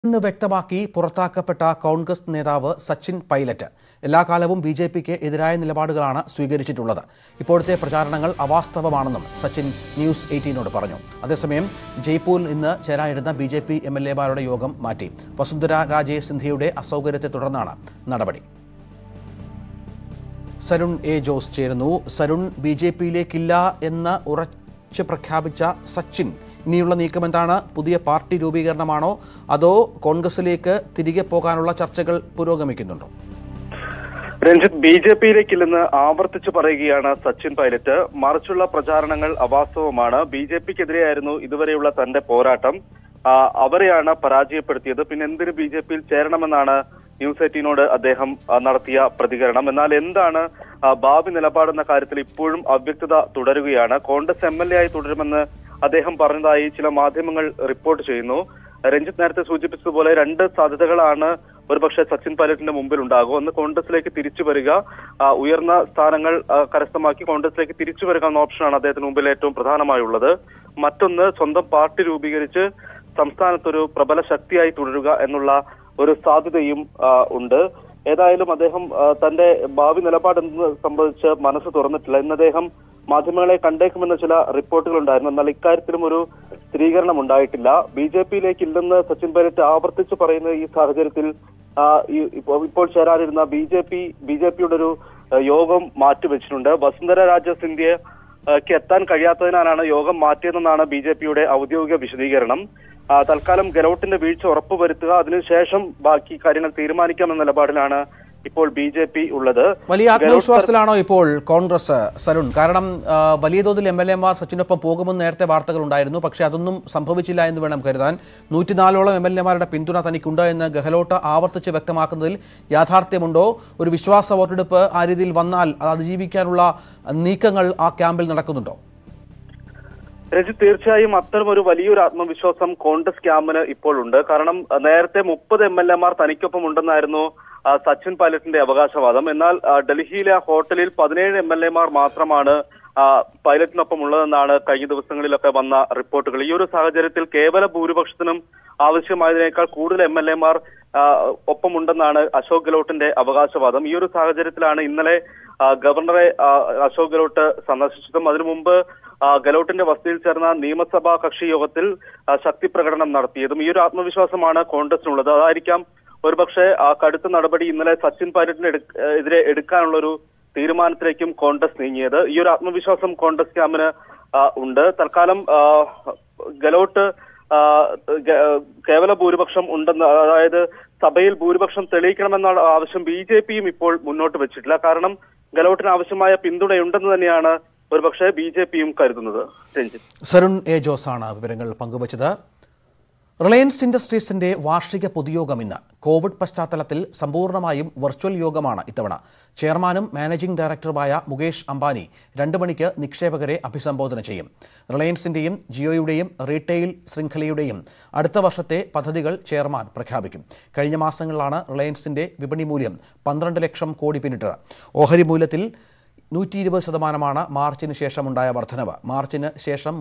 എന്ന് വ്യക്തമാക്കി പുറത്താക്കപ്പെട്ട കോൺഗ്രസ് നേതാവ് സച്ചിൻ പൈലറ്റ് എല്ലാ കാലവും ബി ജെ പിക്ക് എതിരായ നിലപാടുകളാണ് സ്വീകരിച്ചിട്ടുള്ളത് ഇപ്പോഴത്തെ പ്രചാരണങ്ങൾ അവാസ്തവമാണെന്നും സച്ചിൻ ന്യൂസ് എയ്റ്റീനോട് പറഞ്ഞു അതേസമയം ജയ്പൂരിൽ ഇന്ന് ചേരാനിരുന്ന B J P M L എമാരുടെ യോഗം മാറ്റി വസുന്ധര രാജേ സിന്ധ്യയുടെ അസൗകര്യത്തെ തുടർന്നാണ് നടപടി സരുൺ എ ജോസ് ചേരുന്നു സരുൺ ബി ജെ പിയിലേക്കില്ല എന്ന് ഉറച്ചു പ്രഖ്യാപിച്ച സച്ചിൻ ഇനിയുള്ള നീക്കം എന്താണ് പുതിയ പാർട്ടി രൂപീകരണമാണോ അതോ കോൺഗ്രസിലേക്ക് തിരികെ പോകാനുള്ള ചർച്ചകൾ പുരോഗമിക്കുന്നുണ്ടോ രഞ്ജിത്ത് ബി ജെ പിയിലേക്കില്ലെന്ന് ആവർത്തിച്ചു പറയുകയാണ് സച്ചിൻ പൈലറ്റ് മറിച്ചുള്ള പ്രചാരണങ്ങൾ അവാസ്തവമാണ് ബി ജെ പിക്കെതിരെയായിരുന്നു ഇതുവരെയുള്ള തന്റെ പോരാട്ടം ആ, അവരെയാണ് പരാജയപ്പെടുത്തിയത് പിന്നെ എന്തിന് ബി ജെ പിയിൽ ചേരണമെന്നാണ് ന്യൂസ് എയ്റ്റീനോട് അദ്ദേഹം ആ, നടത്തിയ പ്രതികരണം എന്നാൽ എന്താണ് ആ, ഭാവി നിലപാടെന്ന കാര്യത്തിൽ ഇപ്പോഴും അവ്യക്തത തുടരുകയാണ് കോൺഗ്രസ് എം എൽ എ ആയി തുടരുമെന്ന് അദ്ദേഹം പറഞ്ഞതായി ചില മാധ്യമങ്ങൾ റിപ്പോർട്ട് ചെയ്യുന്നു രഞ്ജിത്ത് നേരത്തെ സൂചിപ്പിച്ചതുപോലെ രണ്ട് സാധ്യതകളാണ് ഒരുപക്ഷെ സച്ചിൻ പൈലറ്റിന്റെ മുമ്പിൽ ഉണ്ടാകും ഒന്ന് കോൺഗ്രസിലേക്ക് തിരിച്ചു വരിക ആ, ഉയർന്ന സ്ഥാനങ്ങൾ ആ, കരസ്ഥമാക്കി കോൺഗ്രസിലേക്ക് തിരിച്ചു വരിക എന്ന ഓപ്ഷനാണ് അദ്ദേഹത്തിന് മുമ്പിൽ ഏറ്റവും പ്രധാനമായുള്ളത് മറ്റൊന്ന് സ്വന്തം പാർട്ടി രൂപീകരിച്ച് സംസ്ഥാനത്തൊരു പ്രബല ശക്തിയായി തുടരുക എന്നുള്ള ഒരു സാധ്യതയും ആ, ഉണ്ട് ഏതായാലും അദ്ദേഹം ആ, തന്റെ ഭാവി നിലപാട് എന്ത് സംബന്ധിച്ച് മനസ്സ് തുറന്നിട്ടില്ല ഇന്ന് അദ്ദേഹം മാധ്യമങ്ങളെ കണ്ടേക്കുമെന്ന ചില റിപ്പോർട്ടുകൾ ഉണ്ടായിരുന്നു എന്നാൽ ഇക്കാര്യത്തിലും ഒരു സ്ഥിരീകരണം ഉണ്ടായിട്ടില്ല ബി ജെ പിയിലേക്ക് ഇല്ലെന്ന് സച്ചിൻ പൈലറ്റ് ആവർത്തിച്ച് പറയുന്ന ഈ സാഹചര്യത്തിൽ ആ, ഈ- ഇപ്പോൾ ഇപ്പോൾ ചേരാനിരുന്ന B J P B J പിയുടെ ഒരു ആ, യോഗം മാറ്റിവെച്ചിട്ടുണ്ട് വസുന്ധര രാജ സിന്ധ്യയ്ക്ക് എത്താൻ കഴിയാത്തതിനാലാണ് യോഗം മാറ്റിയതെന്നാണ് ബി ജെ പിയുടെ ഔദ്യോഗിക വിശദീകരണം ആ, തൽക്കാലം ഗെലോട്ടിന്റെ വീഴ്ച ഉറപ്പുവരുത്തുക അതിനുശേഷം ബാക്കി കാര്യങ്ങൾ തീരുമാനിക്കാമെന്ന നിലപാടിലാണ് ഇപ്പോൾ ബി ജെ പി ഉള്ളത് വലിയ ആത്മവിശ്വാസത്തിലാണോ ഇപ്പോൾ കോൺഗ്രസ് സരുൺ കാരണം ആ, വലിയ തോതിൽ എം എൽ എമാർ സച്ചിനൊപ്പം പോകുമെന്ന് നേരത്തെ വാർത്തകൾ ഉണ്ടായിരുന്നു പക്ഷേ അതൊന്നും സംഭവിച്ചില്ല എന്ന് വേണം കരുതാൻ നൂറ്റിനാലോളം എം എൽ എമാരുടെ പിന്തുണ തനിക്കുണ്ട് എന്ന് ഗെഹ്ലോട്ട് ആവർത്തിച്ച് വ്യക്തമാക്കുന്നതിൽ യാഥാർത്ഥ്യമുണ്ടോ ഒരു വിശ്വാസ വോട്ടെടുപ്പ് ആ രീതിയിൽ വന്നാൽ അത് അതിജീവിക്കാനുള്ള നീക്കങ്ങൾ ആ ക്യാമ്പിൽ നടക്കുന്നുണ്ടോ രഞ്ജിത്ത് തീർച്ചയായും അത്തരം ഒരു വലിയൊരു ആത്മവിശ്വാസം കോൺഗ്രസ് ക്യാമ്പിന് ഇപ്പോൾ ഉണ്ട് കാരണം അഹ് നേരത്തെ മുപ്പത് എം എൽ എമാർ തനിക്കൊപ്പം ഉണ്ടെന്നായിരുന്നു ആ, സച്ചിൻ പൈലറ്റിന്റെ അവകാശവാദം എന്നാൽ ആ, ഡൽഹിയിലെ ആ ഹോട്ടലിൽ പതിനേഴ് എം എൽ എമാർ മാത്രമാണ് ആ, പൈലറ്റിനൊപ്പം ഉള്ളതെന്നാണ് കഴിഞ്ഞ ദിവസങ്ങളിലൊക്കെ വന്ന റിപ്പോർട്ടുകൾ ഈ ഒരു സാഹചര്യത്തിൽ കേവല ഭൂരിപക്ഷത്തിനും ആവശ്യമായതിനേക്കാൾ കൂടുതൽ എം എൽ എമാർ ഒപ്പമുണ്ടെന്നാണ് അശോക് ഗെഹ്ലോട്ടിന്റെ അവകാശവാദം ഈ ഒരു സാഹചര്യത്തിലാണ് ഇന്നലെ ആ, ഗവർണറെ ആ, അശോക് ഗെഹ്ലോട്ട് സന്ദർശിച്ചതും അതിനു മുമ്പ് ആ, ഗെഹ്ലോട്ടിന്റെ വസതിയിൽ ചേർന്ന നിയമസഭാ കക്ഷി യോഗത്തിൽ ആ, ശക്തി പ്രകടനം നടത്തിയതും ഈ ഒരു ആത്മവിശ്വാസമാണ് കോൺഗ്രസിനുള്ളത് അതായിരിക്കാം ഒരുപക്ഷെ ആ കടുത്ത നടപടി ഇന്നലെ സച്ചിൻ പൈലറ്റിന് എടുക്ക- ഏഹ് എതിരെ എടുക്കാനുള്ള ഒരു തീരുമാനത്തിലേക്കും കോൺഗ്രസ് നീങ്ങിയത് ഈ ഒരു ആത്മവിശ്വാസം കോൺഗ്രസ് ക്യാമ്പിന് ആ, ഉണ്ട് തൽക്കാലം ആ, ഗെലോട്ട് ആ, ഗ- കേവല ഭൂരിപക്ഷം ഉണ്ടെന്ന് അതായത് സഭയിൽ ഭൂരിപക്ഷം തെളിയിക്കണമെന്നുള്ള ആവശ്യം ബി ജെ പിയും ഇപ്പോൾ മുന്നോട്ട് വെച്ചിട്ടില്ല കാരണം ഗെലോട്ടിന് ആവശ്യമായ പിന്തുണയുണ്ടെന്ന് തന്നെയാണ് ഒരുപക്ഷെ ബി ജെ പിയും കരുതുന്നത് രഞ്ജിത്ത് സരുൺ എ ജോസാണ് വിവരങ്ങൾ പങ്കുവച്ചത് റിലയൻസ് ഇൻഡസ്ട്രീസിന്റെ വാർഷിക പൊതുയോഗം ഇന്ന് കോവിഡ് പശ്ചാത്തലത്തിൽ സമ്പൂർണ്ണമായും വെർച്വൽ യോഗമാണ് ഇത്തവണ ചെയർമാനും മാനേജിംഗ് ഡയറക്ടറുമായ മുകേഷ് അംബാനി രണ്ട് മണിക്ക് നിക്ഷേപകരെ അഭിസംബോധന ചെയ്യും റിലയൻസിന്റെയും ജിയോയുടെയും റീറ്റെയിൽ ശൃംഖലയുടെയും അടുത്ത വർഷത്തെ പദ്ധതികൾ ചെയർമാൻ പ്രഖ്യാപിക്കും കഴിഞ്ഞ മാസങ്ങളിലാണ് റിലയൻസിന്റെ വിപണി മൂല്യം പന്ത്രണ്ട് ലക്ഷം കോടി പിന്നിട്ടത് ഓഹരി മൂല്യത്തിൽ നൂറ്റി ഇരുപത് ശതമാനമാണ് മാർച്ചിന് ശേഷമുണ്ടായ വർധനവ് മാർച്ചിന് ശേഷം